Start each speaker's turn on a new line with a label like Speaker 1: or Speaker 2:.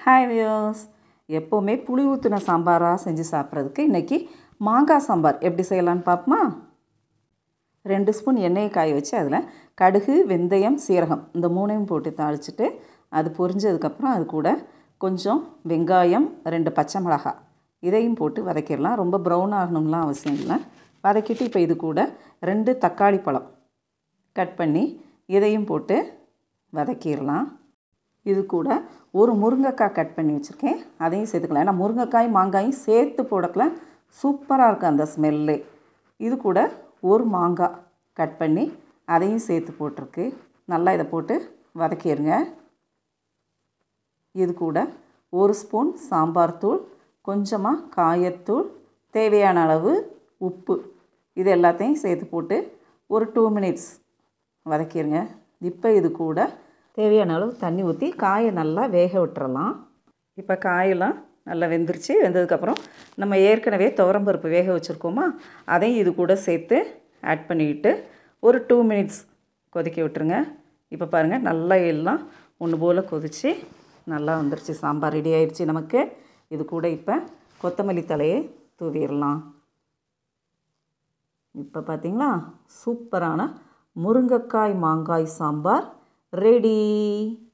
Speaker 1: hi Vios எப்போவுமே புளி ஊற்றின சாம்பாராக செஞ்சு சாப்பிட்றதுக்கு இன்றைக்கி மாங்காய் சாம்பார் எப்படி செய்யலான்னு பார்ப்போமா ரெண்டு ஸ்பூன் எண்ணெயை காய வச்சு அதில் கடுகு வெந்தயம் சீரகம் இந்த மூணையும் போட்டு தாளிச்சிட்டு அது பொரிஞ்சதுக்கப்புறம் அது கூட கொஞ்சம் வெங்காயம் ரெண்டு பச்சை மிளகாய் இதையும் போட்டு வதக்கிடலாம் ரொம்ப ப்ரௌன் ஆகணும்லாம் அவசியம் இல்லை வதக்கிட்டு இப்போ இது கூட ரெண்டு தக்காளி பழம் கட் பண்ணி இதையும் போட்டு வதக்கிடலாம் இது கூட ஒரு முருங்கைக்காய் கட் பண்ணி வச்சுருக்கேன் அதையும் சேர்த்துக்கலாம் ஏன்னா முருங்கைக்காய் மாங்காயும் சேர்த்து போடக்கல சூப்பராக இருக்கும் அந்த ஸ்மெல்லு இது கூட ஒரு மாங்காய் கட் பண்ணி அதையும் சேர்த்து போட்டிருக்கு நல்லா இதை போட்டு வதக்கிடுங்க இது கூட ஒரு ஸ்பூன் சாம்பார் தூள் கொஞ்சமாக காயத்தூள் தேவையான அளவு உப்பு இது எல்லாத்தையும் சேர்த்து போட்டு ஒரு டூ மினிட்ஸ் வதக்கிடுங்க இப்போ இது கூட தேவையான அளவு தண்ணி ஊற்றி காயை நல்லா வேக விட்டுறலாம் இப்போ காயெல்லாம் நல்லா வெந்துருச்சு வெந்ததுக்கப்புறம் நம்ம ஏற்கனவே துவரம்பருப்பு வேக வச்சுருக்கோமா அதையும் இது கூட சேர்த்து ஆட் பண்ணிக்கிட்டு ஒரு டூ மினிட்ஸ் கொதிக்க விட்டுருங்க இப்போ பாருங்கள் நல்லா எல்லாம் ஒன்று போல் கொதித்து நல்லா வந்துருச்சு சாம்பார் ரெடி ஆயிடுச்சு நமக்கு இது கூட இப்போ கொத்தமல்லி தலையை தூவிடலாம் இப்போ பார்த்தீங்களா சூப்பரான முருங்கைக்காய் மாங்காய் சாம்பார் ரெடி